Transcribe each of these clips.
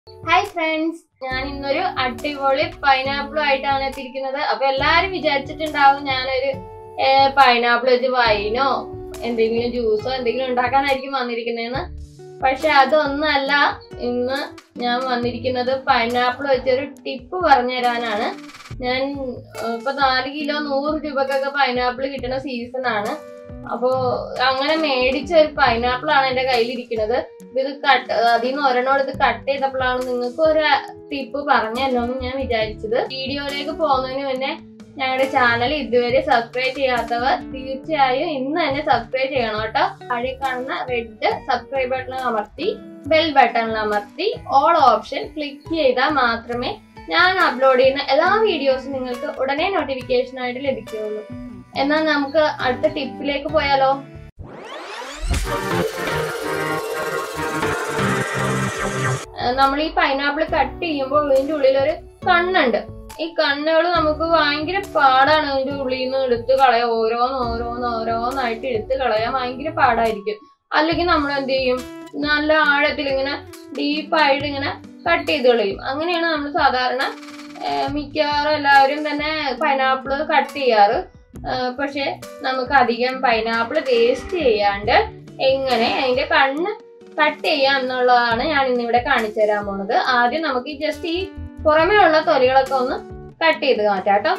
hi friends ഞാൻ ഇന്നൊരു അടിപൊളി പൈനാപ്പിളും ആയിട്ടാണ് എത്തിയിരിക്കുന്നത് അപ്പൊ എല്ലാരും വിചാരിച്ചിട്ടുണ്ടാവും ഞാനൊരു പൈനാപ്പിൾ വെച്ച് വൈനോ എന്തെങ്കിലും ജ്യൂസോ എന്തെങ്കിലും ഉണ്ടാക്കാനായിരിക്കും വന്നിരിക്കുന്നതെന്ന് പക്ഷെ അതൊന്നല്ല ഇന്ന് ഞാൻ വന്നിരിക്കുന്നത് പൈനാപ്പിൾ വെച്ചൊരു ടിപ്പ് പറഞ്ഞു തരാനാണ് ഞാൻ ഏഹ്, ഇപ്പൊ നാല് കിലോ നൂറ് രൂപക്കൊക്കെ പൈനാപ്പിൾ കിട്ടുന്ന സീസൺ ആണ് അപ്പോ അങ്ങനെ മേടിച്ച ഒരു പൈനാപ്പിൾ ആണ് എന്റെ കയ്യിലിരിക്കുന്നത് അപ്പൊ ഇത് കട്ട് അതിൽ നിന്ന് ഒരെണ്ണം ഇത് കട്ട് ചെയ്തപ്പോഴാണ് നിങ്ങൾക്ക് ഒരു ടിപ്പ് പറഞ്ഞു തരണമെന്ന് ഞാൻ വിചാരിച്ചത് വീഡിയോയിലേക്ക് പോകുന്നതിന് മുന്നേ ഞങ്ങളുടെ ചാനൽ ഇതുവരെ സബ്സ്ക്രൈബ് ചെയ്യാത്തവർ തീർച്ചയായും ഇന്ന് തന്നെ സബ്സ്ക്രൈബ് ചെയ്യണം കേട്ടോ താഴെ കാണുന്ന റെഡ് സബ്സ്ക്രൈബ് ബട്ടൺ അമർത്തി ബെൽ ബട്ടണിൽ അമർത്തി ഓൾ ഓപ്ഷൻ ക്ലിക്ക് ചെയ്താൽ മാത്രമേ ഞാൻ അപ്ലോഡ് ചെയ്യുന്ന എല്ലാ വീഡിയോസും നിങ്ങൾക്ക് ഉടനെ നോട്ടിഫിക്കേഷൻ ആയിട്ട് ലഭിക്കുകയുള്ളൂ എന്നാൽ നമുക്ക് അടുത്ത ടിപ്പിലേക്ക് പോയാലോ നമ്മൾ ഈ പൈനാപ്പിൾ കട്ട് ചെയ്യുമ്പോൾ ഇതിന്റെ ഉള്ളിൽ ഒരു കണ്ണുണ്ട് ഈ കണ്ണുകൾ നമുക്ക് ഭയങ്കര പാടാണ് ഇതിന്റെ ഉള്ളിൽ നിന്ന് എടുത്ത് കളയാൻ ഓരോന്ന് ഓരോന്ന് ഓരോന്നായിട്ട് എടുത്ത് കളയാൻ ഭയങ്കര പാടായിരിക്കും അല്ലെങ്കിൽ നമ്മൾ എന്ത് ചെയ്യും നല്ല ആഴത്തിൽ ഇങ്ങനെ ഡീപ്പായിട്ട് ഇങ്ങനെ കട്ട് ചെയ്ത് കളയും അങ്ങനെയാണ് നമ്മൾ സാധാരണ ഏർ മിക്കവാറും എല്ലാവരും തന്നെ പൈനാപ്പിൾ കട്ട് ചെയ്യാറ് ഏർ പക്ഷെ നമുക്ക് അധികം പൈനാപ്പിൾ വേസ്റ്റ് ചെയ്യാണ്ട് എങ്ങനെ അതിന്റെ കണ്ണ് കട്ട് ചെയ്യാം എന്നുള്ളതാണ് ഞാൻ ഇന്നിവിടെ കാണിച്ചു തരാൻ പോണത് ആദ്യം നമുക്ക് ഈ ജസ്റ്റ് ഈ പുറമേ ഉള്ള തൊലികളൊക്കെ ഒന്ന് കട്ട് ചെയ്ത് മാറ്റാം കേട്ടോ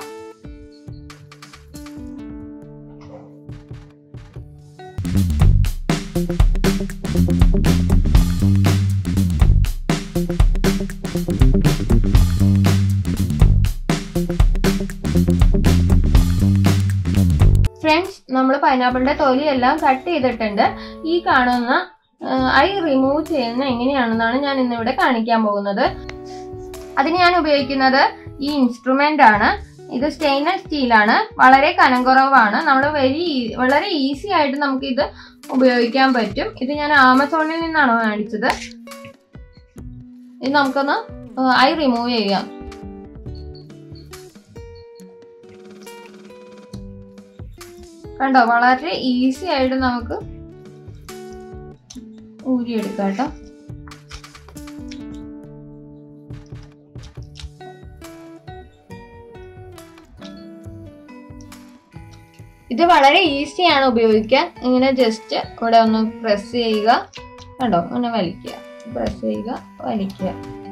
ഫ്രണ്ട്സ് നമ്മൾ പൈനാപ്പിളിന്റെ തൊലി എല്ലാം കട്ട് ചെയ്തിട്ടുണ്ട് ഈ കാണുന്ന ഐ റിമൂവ് ചെയ്യുന്ന എങ്ങനെയാണെന്നാണ് ഞാൻ ഇന്നിവിടെ കാണിക്കാൻ പോകുന്നത് അതിന് ഞാൻ ഉപയോഗിക്കുന്നത് ഈ ഇൻസ്ട്രുമെന്റ് ആണ് ഇത് സ്റ്റെയിൻലെസ് സ്റ്റീലാണ് വളരെ കനം കുറവാണ് നമ്മൾ വെരി വളരെ ഈസി ആയിട്ട് നമുക്ക് ഇത് ഉപയോഗിക്കാൻ പറ്റും ഇത് ഞാൻ ആമസോണിൽ നിന്നാണ് മേടിച്ചത് ഇത് നമുക്കൊന്ന് ഐ റിമൂവ് ചെയ്യാം കണ്ടോ വളരെ ഈസി ആയിട്ട് നമുക്ക് ഊരിയെടുക്കാം കേട്ടോ ഇത് വളരെ ഈസിയാണ് ഉപയോഗിക്കാൻ ഇങ്ങനെ ജസ്റ്റ് ഇവിടെ ഒന്ന് പ്രസ് ചെയ്യുക കണ്ടോ ഇങ്ങനെ വലിക്കുക പ്രസ് ചെയ്യുക വലിക്കുക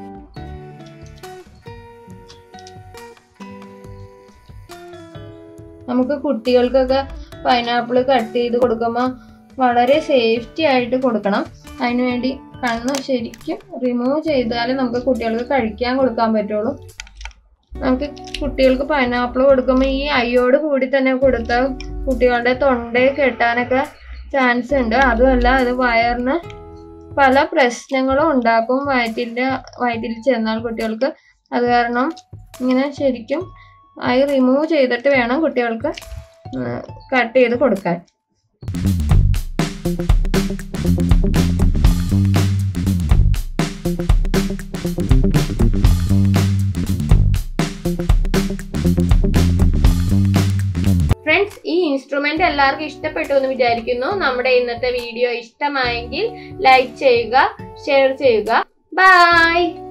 നമുക്ക് കുട്ടികൾക്കൊക്കെ പൈനാപ്പിൾ കട്ട് ചെയ്ത് കൊടുക്കുമ്പോൾ വളരെ സേഫ്റ്റി ആയിട്ട് കൊടുക്കണം അതിനുവേണ്ടി കണ്ണ് ശരിക്കും റിമൂവ് ചെയ്താലേ നമുക്ക് കുട്ടികൾക്ക് കഴിക്കാൻ കൊടുക്കാൻ പറ്റുള്ളൂ നമുക്ക് കുട്ടികൾക്ക് പൈനാപ്പിൾ കൊടുക്കുമ്പോൾ ഈ അയ്യോട് കൂടി തന്നെ കൊടുത്താൽ കുട്ടികളുടെ തൊണ്ടയെ കെട്ടാനൊക്കെ ചാൻസ് ഉണ്ട് അതുമല്ല അത് വയറിന് പല പ്രശ്നങ്ങളും ഉണ്ടാക്കും വയറ്റിൻ്റെ വയറ്റിൽ ചെന്നാൽ കുട്ടികൾക്ക് അത് കാരണം ഇങ്ങനെ ശരിക്കും ഐ റിമൂവ് ചെയ്തിട്ട് വേണം കുട്ടികൾക്ക് കട്ട് ചെയ്ത് കൊടുക്കാൻ ഫ്രണ്ട്സ് ഈ ഇൻസ്ട്രുമെന്റ് എല്ലാവർക്കും ഇഷ്ടപ്പെട്ടു എന്ന് വിചാരിക്കുന്നു നമ്മുടെ ഇന്നത്തെ വീഡിയോ ഇഷ്ടമായെങ്കിൽ ലൈക്ക് ചെയ്യുക ഷെയർ ചെയ്യുക ബൈ